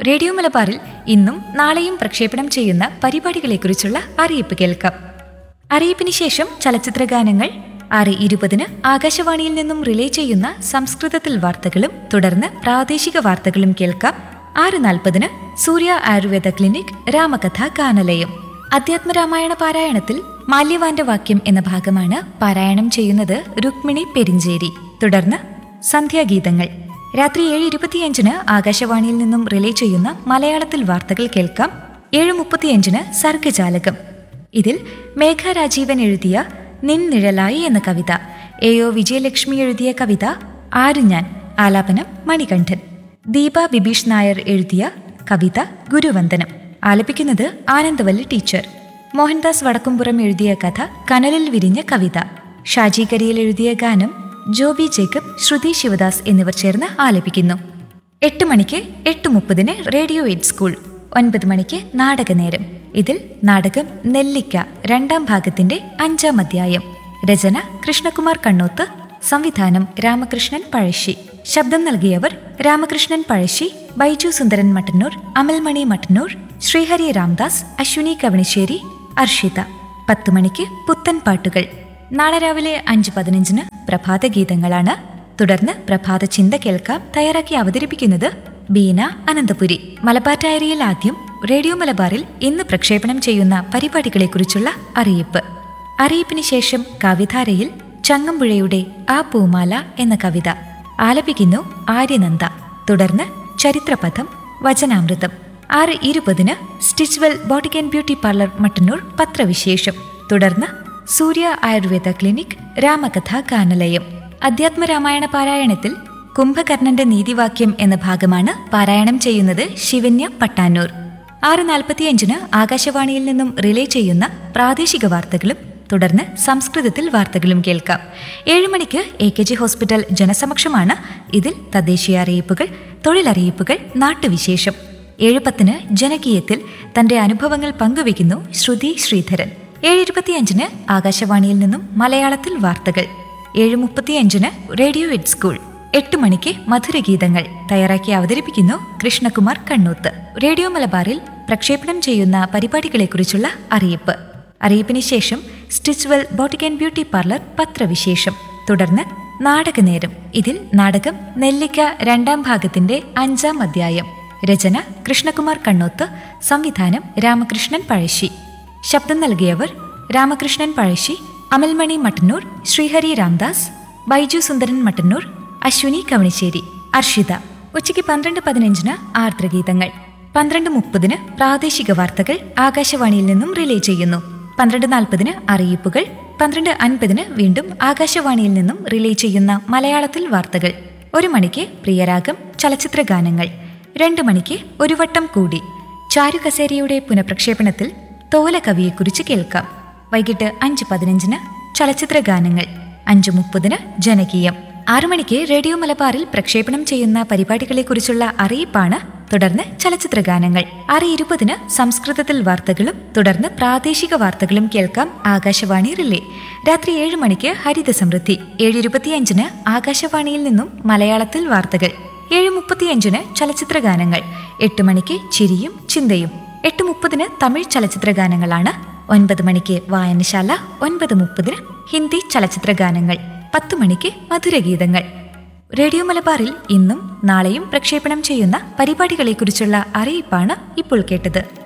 radio മലബാറിൽ ഇന്നും നാളെയും പ്രക്ഷേപണം ചെയ്യുന്ന പരിപാടികളെക്കുറിച്ചുള്ള അറിയിപ്പ് കേൾക്കാം അറിയിപ്പിന് ശേഷം ചലച്ചിത്ര ഗാനങ്ങൾ ആറ് ഇരുപതിന് ആകാശവാണിയിൽ നിന്നും റിലേ ചെയ്യുന്ന സംസ്കൃതത്തിൽ വാർത്തകളും തുടർന്ന് പ്രാദേശിക വാർത്തകളും കേൾക്കാം ആറ് നാൽപ്പതിന് സൂര്യ ആയുർവേദ ക്ലിനിക് രാമകഥ ഗാനലയം അധ്യാത്മരാമായണ പാരായണത്തിൽ മാല്യവാന്റെ വാക്യം എന്ന ഭാഗമാണ് പാരായണം ചെയ്യുന്നത് രുക്മിണി പെരിഞ്ചേരി തുടർന്ന് സന്ധ്യാഗീതങ്ങൾ രാത്രി ഏഴ് ഇരുപത്തിയഞ്ചിന് ആകാശവാണിയിൽ നിന്നും റിലേ ചെയ്യുന്ന മലയാളത്തിൽ വാർത്തകൾ കേൾക്കാം ഏഴ് മുപ്പത്തിയഞ്ചിന് സർഗജാലകം ഇതിൽ മേഘ രാജീവൻ എഴുതിയ നിൻ നിഴലായി എന്ന കവിത എ ഒ വിജയലക്ഷ്മി എഴുതിയ കവിത ആര് ഞാൻ ആലാപനം മണികണ്ഠൻ ദീപ ബിബീഷ് നായർ എഴുതിയ കവിത ഗുരുവന്ദനം ആലപിക്കുന്നത് ആനന്ദവല്ലി ടീച്ചർ മോഹൻദാസ് വടക്കുംപുറം എഴുതിയ കഥ കനലിൽ വിരിഞ്ഞ കവിത ഷാജി കരിയിൽ എഴുതിയ ഗാനം ജോബി ജേക്കബ് ശ്രുതി ശിവദാസ് എന്നിവർ ചേർന്ന് ആലപിക്കുന്നു എട്ട് മണിക്ക് എട്ട് മുപ്പതിന് റേഡിയോ എയ്ഡ് സ്കൂൾ ഒൻപത് മണിക്ക് നാടകനേരം ഇതിൽ നാടകം നെല്ലിക്ക രണ്ടാം ഭാഗത്തിന്റെ അഞ്ചാം അധ്യായം രചന കൃഷ്ണകുമാർ കണ്ണോത്ത് സംവിധാനം രാമകൃഷ്ണൻ പഴശ്ശി ശബ്ദം നൽകിയവർ രാമകൃഷ്ണൻ പഴശ്ശി ബൈജു സുന്ദരൻ മട്ടന്നൂർ അമൽമണി മട്ടന്നൂർ ശ്രീഹരി രാംദാസ് അശ്വിനി കവണിശ്ശേരി അർഷിത പത്ത് മണിക്ക് പുത്തൻ പാട്ടുകൾ നാളെ രാവിലെ അഞ്ച് പതിനഞ്ചിന് പ്രഭാത ഗീതങ്ങളാണ് തുടർന്ന് പ്രഭാത ചിന്ത കേൾക്കാം തയ്യാറാക്കി അവതരിപ്പിക്കുന്നത് ബീന അനന്തപുരി മലബാർ ഡയറിയിൽ ആദ്യം റേഡിയോ മലബാറിൽ ഇന്ന് പ്രക്ഷേപണം ചെയ്യുന്ന പരിപാടികളെക്കുറിച്ചുള്ള അറിയിപ്പ് അറിയിപ്പിന് ശേഷം കവിധാരയിൽ ചങ്ങമ്പുഴയുടെ ആ പൂമാല എന്ന കവിത ആലപിക്കുന്നു ആര്യനന്ദ തുടർന്ന് ചരിത്രപഥം വചനാമൃതം ആറ് ഇരുപതിന് Stitchwell boutique and beauty parlour Mattannur പത്രവിശേഷം തുടർന്ന് സൂര്യ ആയുർവേദ ക്ലിനിക് രാമകഥ ഗാനലയം അധ്യാത്മരാമായണ പാരായണത്തിൽ കുംഭകർണന്റെ നീതിവാക്യം എന്ന ഭാഗമാണ് പാരായണം ചെയ്യുന്നത് ശിവന്യ പട്ടാന്നൂർ ആറ് നാൽപ്പത്തിയഞ്ചിന് ആകാശവാണിയിൽ നിന്നും റിലേ ചെയ്യുന്ന പ്രാദേശിക വാർത്തകളും തുടർന്ന് സംസ്കൃതത്തിൽ വാർത്തകളും കേൾക്കാം ഏഴ് മണിക്ക് എ കെ ജി ഹോസ്പിറ്റൽ ജനസമക്ഷമാണ് ഇതിൽ തദ്ദേശീയ അറിയിപ്പുകൾ തൊഴിലറിയിപ്പുകൾ നാട്ടുവിശേഷം ഏഴ് പത്തിന് ജനകീയത്തിൽ തന്റെ അനുഭവങ്ങൾ പങ്കുവയ്ക്കുന്നു ശ്രുതി ശ്രീധരൻ ഏഴ് ഇരുപത്തിയഞ്ചിന് ആകാശവാണിയിൽ നിന്നും മലയാളത്തിൽ വാർത്തകൾ ഏഴ് മുപ്പത്തിയഞ്ചിന് റേഡിയോ എഡ് സ്കൂൾ എട്ട് മണിക്ക് മധുരഗീതങ്ങൾ തയ്യാറാക്കി അവതരിപ്പിക്കുന്നു കൃഷ്ണകുമാർ കണ്ണൂത്ത് റേഡിയോ മലബാറിൽ പ്രക്ഷേപണം ചെയ്യുന്ന പരിപാടികളെക്കുറിച്ചുള്ള അറിയിപ്പ് അറിയിപ്പിന് ശേഷം Stitchwell boutique and beauty parlour പത്രവിശേഷം തുടർന്ന് നാടകനേരം ഇതിൽ നാടകം നെല്ലിക്ക രണ്ടാം ഭാഗത്തിന്റെ അഞ്ചാം അധ്യായം രചന കൃഷ്ണകുമാർ കണ്ണോത്ത് സംവിധാനം രാമകൃഷ്ണൻ പഴശ്ശി ശബ്ദം നൽകിയവർ രാമകൃഷ്ണൻ പഴശ്ശി അമൽമണി മട്ടന്നൂർ ശ്രീഹരി രാംദാസ് ബൈജു സുന്ദരൻ മട്ടന്നൂർ അശ്വിനി കവണിശ്ശേരി അർഷിത ഉച്ചയ്ക്ക് പന്ത്രണ്ട് പതിനഞ്ചിന് ആർദ്രഗീതങ്ങൾ പന്ത്രണ്ട് മുപ്പതിന് പ്രാദേശിക വാർത്തകൾ ആകാശവാണിയിൽ നിന്നും റിലേ ചെയ്യുന്നു പന്ത്രണ്ട് നാൽപ്പതിന് അറിയിപ്പുകൾ പന്ത്രണ്ട് അൻപതിന് വീണ്ടും ആകാശവാണിയിൽ നിന്നും റിലേ ചെയ്യുന്ന മലയാളത്തിൽ വാർത്തകൾ ഒരു മണിക്ക് പ്രിയരാഗം ചലച്ചിത്ര ഗാനങ്ങൾ രണ്ട് മണിക്ക് ഒരു വട്ടം കൂടി ചാരുകസേരയുടെ പുനഃപ്രക്ഷേപണത്തിൽ തോലകവിയെക്കുറിച്ച് കേൾക്കാം വൈകിട്ട് അഞ്ച് പതിനഞ്ചിന് ചലച്ചിത്ര ഗാനങ്ങൾ അഞ്ച് മുപ്പതിന് ജനകീയം ആറു മണിക്ക് റേഡിയോ മലബാറിൽ പ്രക്ഷേപണം ചെയ്യുന്ന പരിപാടികളെക്കുറിച്ചുള്ള അറിയിപ്പാണ് തുടർന്ന് ചലച്ചിത്ര ഗാനങ്ങൾ ആറ് ഇരുപതിന് സംസ്കൃതത്തിൽ വാർത്തകളും തുടർന്ന് പ്രാദേശിക വാർത്തകളും കേൾക്കാം ആകാശവാണി റിലേ രാത്രി ഏഴ് മണിക്ക് ഹരിത സമൃദ്ധി ഏഴ് ഇരുപത്തിയഞ്ചിന് ആകാശവാണിയിൽ നിന്നും മലയാളത്തിൽ വാർത്തകൾ ഏഴ് മുപ്പത്തിയഞ്ചിന് ചലച്ചിത്ര ഗാനങ്ങൾ എട്ട് മണിക്ക് ചിരിയും ചിന്തയും എട്ട് മുപ്പതിന് തമിഴ് ചലച്ചിത്ര ഗാനങ്ങളാണ് ഒൻപത് മണിക്ക് വായനശാല ഒൻപത് മുപ്പതിന് ഹിന്ദി ചലച്ചിത്ര ഗാനങ്ങൾ പത്ത് മണിക്ക് മധുരഗീതങ്ങൾ റേഡിയോ മലബാറിൽ ഇന്നും നാളെയും പ്രക്ഷേപണം ചെയ്യുന്ന പരിപാടികളെക്കുറിച്ചുള്ള അറിയിപ്പാണ് ഇപ്പോൾ കേട്ടത്